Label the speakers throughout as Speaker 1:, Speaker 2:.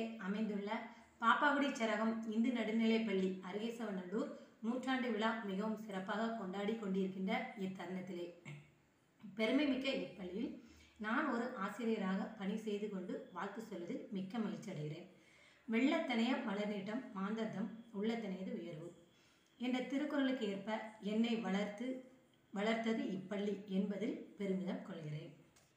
Speaker 1: அமைந்துள்ள பாப்பாக்குடி சரகம் இந்து நடுநிலைப்பள்ளி அருகேசவநல்லூர் நூற்றாண்டு விழா மிகவும் சிறப்பாக கொண்டாடி கொண்டிருக்கின்ற இத்தருணத்திலே பெருமைமிக்க இப்பள்ளியில் நான் ஒரு ஆசிரியராக பணி செய்து கொண்டு வாழ்த்து சொல்வதில் மிக்க மகிழ்ச்சி அடைகிறேன் வெள்ளத்தனைய மலர்நீட்டம் மாந்தர்தம் உள்ளத்தனையது உயர்வு என்ற திருக்குறளுக்கு ஏற்ப என்னை வளர்த்து வளர்த்தது இப்பள்ளி என்பதில் பெருமிதம் கொள்கிறேன்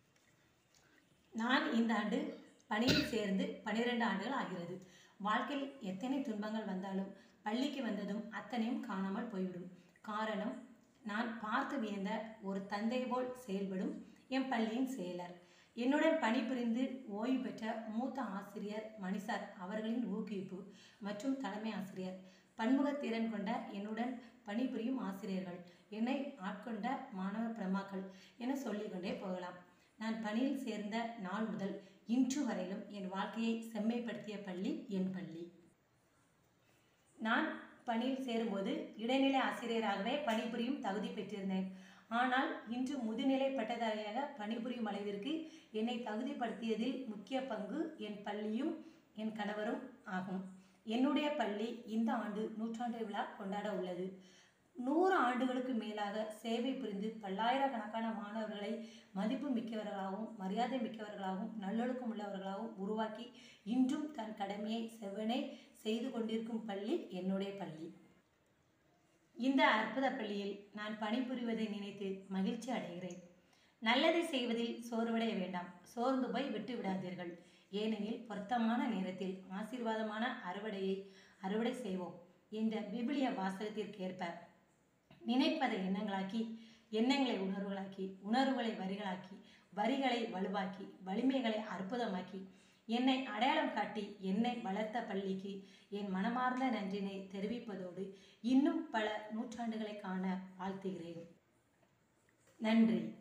Speaker 1: நான் இந்த ஆண்டு பணியில் சேர்ந்து பனிரெண்டு ஆண்டுகள் ஆகிறது வாழ்க்கையில் எத்தனை துன்பங்கள் வந்தாலும் பள்ளிக்கு வந்ததும் அத்தனையும் காணாமல் போய்விடும் காரணம் நான் பார்த்து வியந்த ஒரு தந்தை போல் செயல்படும் என் பள்ளியின் செயலர் என்னுடன் பணிபுரிந்து ஓய்வு பெற்ற மூத்த ஆசிரியர் மணிசார் அவர்களின் ஊக்குவிப்பு மற்றும் தலைமை ஆசிரியர் பன்முகத்திறன் கொண்ட என்னுடன் பணிபுரியும் ஆசிரியர்கள் என்னை ஆட்கொண்ட மாணவ பிரமாக்கள் என சொல்லிக்கொண்டே போகலாம் நான் பணியில் சேர்ந்த நாள் முதல் இன்று வரையிலும் என் வாழ்க்கையை செம்மைப்படுத்திய பள்ளி என் பள்ளி நான் பணியில் சேரும்போது இடைநிலை ஆசிரியராகவே பணிபுரியும் தகுதி பெற்றிருந்தேன் ஆனால் இன்று முதுநிலை பட்டதாரியாக பணிபுரியும் அளவிற்கு என்னை தகுதிப்படுத்தியதில் முக்கிய பங்கு என் பள்ளியும் என் கணவரும் ஆகும் என்னுடைய பள்ளி இந்த ஆண்டு நூற்றாண்டு விழா கொண்டாட உள்ளது நூறு ஆண்டுகளுக்கு மேலாக சேவை புரிந்து பல்லாயிரக்கணக்கான மாணவர்களை மதிப்பு மிக்கவர்களாகவும் மரியாதை மிக்கவர்களாகவும் நல்லொழுக்கம் உள்ளவர்களாகவும் உருவாக்கி இன்றும் தன் கடமையை செவ்வனே செய்து கொண்டிருக்கும் பள்ளி என்னுடைய பள்ளி இந்த அற்புத பள்ளியில் நான் பணிபுரிவதை நினைத்து மகிழ்ச்சி அடைகிறேன் நல்லதை செய்வதில் சோர்வடைய வேண்டாம் சோர்ந்து போய் விட்டு விடாதீர்கள் ஏனெனில் பொருத்தமான நேரத்தில் ஆசீர்வாதமான அறுவடையை அறுவடை செய்வோம் என்ற விபிலிய வாசகத்திற்கேற்ப நினைப்பதை எண்ணங்களாக்கி எண்ணங்களை உணர்வுகளாக்கி உணர்வுகளை வரிகளாக்கி வரிகளை வலுவாக்கி வலிமைகளை அற்புதமாக்கி என்னை அடையாளம் காட்டி என்னை வளர்த்த பள்ளிக்கு என் மனமார்ந்த நன்றினை தெரிவிப்பதோடு இன்னும் பல நூற்றாண்டுகளை காண வாழ்த்துகிறேன் நன்றி